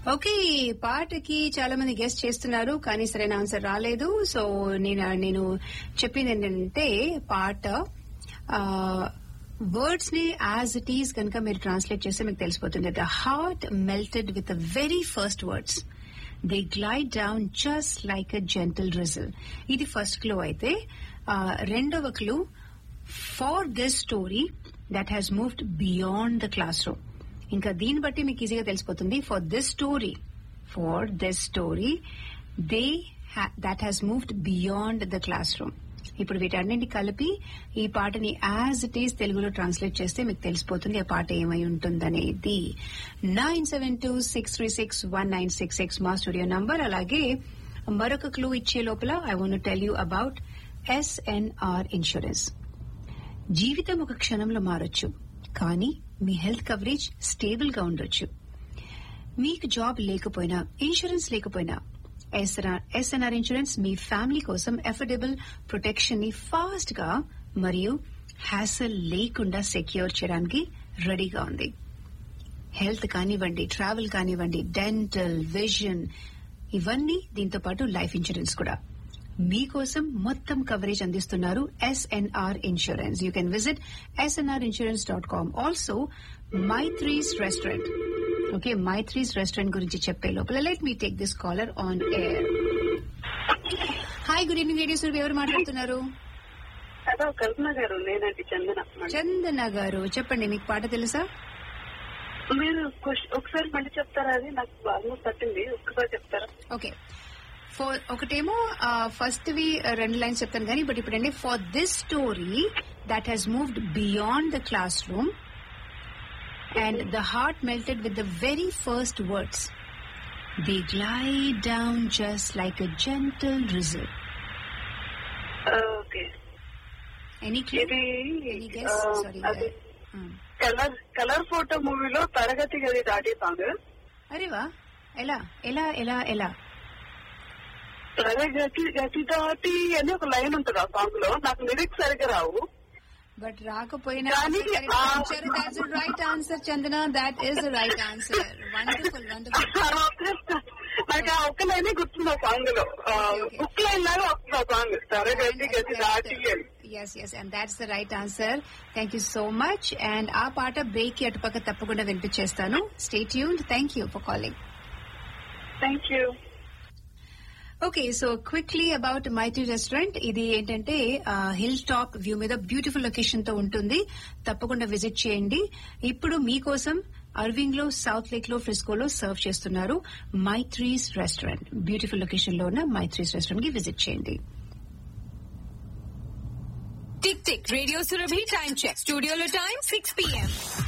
Okay పాటకి చాలా మంది గెస్ట్ చేస్తున్నారు కానీ సరైన ఆన్సర్ రాలేదు సో నేను నేను చెప్పింది ఏంటంటే పాట వర్డ్స్ ని యాజ్ ఇట్ ఈస్ కనుక మీరు ట్రాన్స్లేట్ చేస్తే మీకు తెలిసిపోతుంది the heart melted with the very first words they glide down just like a gentle drizzle ఇది ఫస్ట్ క్లూ అయితే ఆ, రెండవ clue for this story that has moved beyond the classroom ఇంకా దీన్ని బట్టి మీకు ఈజీగా తెలిసిపోతుంది for this story for this story they that has moved beyond the classroom ఇప్పుడు వీటన్నింటి కలిపి ఈ పాటని యాజ్ ఇట్ ఈస్ తెలుగులో ట్రాన్స్లేట్ చేస్తే మీకు తెలిసిపోతుంది ఆ పాట ఏమై ఉంటుందనేది nine seven two six three six one nine six six మా స్టూడియో నంబర్ అలాగే మరొక క్లూ ఇచ్చే లోపల I want tell you about SNR insurance జీవితం ఒక క్షణంలో మారొచ్చు కానీ మీ హెల్త్ కవరేజ్ స్టేబుల్ గా ఉండొచ్చు మీకు జాబ్ లేకపోయినా ఇన్సూరెన్స్ లేకపోయినా ఎస్ఎన్ఆర్ ఇన్సూరెన్స్ మీ ఫ్యామిలీ కోసం ఎఫోర్డబుల్ ప్రొటెక్షన్ ని ఫాస్ట్ గా మరియు హ్యాసల్ లేకుండా సెక్యూర్ చేయడానికి రెడీగా ఉంది హెల్త్ కానివ్వండి ట్రావెల్ కానివ్వండి డెంటల్ విజన్ ఇవన్నీ దీంతో పాటు లైఫ్ ఇన్సూరెన్స్ కూడా మీకోసం మొత్తం కవరేజ్ అందిస్తున్నారు SNR insurance you can visit SNR insurance dot com also Maitri's restaurant okay Maitri's restaurant గురించి చెప్పే లోపల let me take this caller on air hi good evening radio Surabhi ఎవరు మాట్లాడుతున్నారు హలో కల్పన గారు నేనండి చందన చందన గారు చెప్పండి మీకు పాట తెలుసా మీరు క్వశ్చ- ఒకసారి మళ్ళీ చెప్తారా అది నాకు బాగా పట్టింది ఒక్కసారి చెప్తారా ఓకే ఫర్ ఒకటేమో ఫస్ట్ వి రెండు లైన్స్ చెప్తాను కానీ బట్ ఇప్పుడు అండి for this story that has moved beyond the classroom and the heart melted with the very first words they glide down just like a gentle drizzle okay any clue ఇది any guess ఆ, sorry అది colour colour photo మూవీలో తరగతి గది దాటి song అరే వా ఎలా ఎలా ఎలా ఎలా తరగతి గతి దాటి అని ఒక లైన్ ఉంటుంది ఆ సాంగ్ లో నాకు లిరిక్స్ సరిగ్గా రావు బట్ రాకపోయినా కానీ, ఆ- that's right answer Chandana that is the right answer wonderful wonderful నాకు ఆ ఒక్క లైనే గుర్తుంది ఆ సాంగ్ లో Okay, okay. బుక్ లైన్ లాగా వస్తుంది ఆ సాంగ్ తరగతి గది దాటి అని yes yes and that's the right answer thank you so much and ఆ పాట బ్రేక్ కి అటుపక్క తప్పకుండా వినిపించేస్తాను stay tune thank you for calling thank you okay so quickly about mighty restaurant ఇది ఏంటంటే హిల్ టాప్ వ్యూ మీద బ్యూటిఫుల్ లొకేషన్ తో ఉంటుంది తప్పకుండా విజిట్ చేయండి ఇప్పుడు మీకోసం అర్వింగ్ లో సౌత్ లేక్ లో ఫ్రిస్కోలో సర్వ్ చేస్తున్నారు మైత్రీస్ రెస్టారెంట్ బ్యూటిఫుల్ లొకేషన్ లో ఉన్న మైత్రీస్ రెస్టారెంట్ కి విజిట్ చేయండి tick tick radio Surabhi time check స్టూడియోలో టైం సిక్స్ పిఎం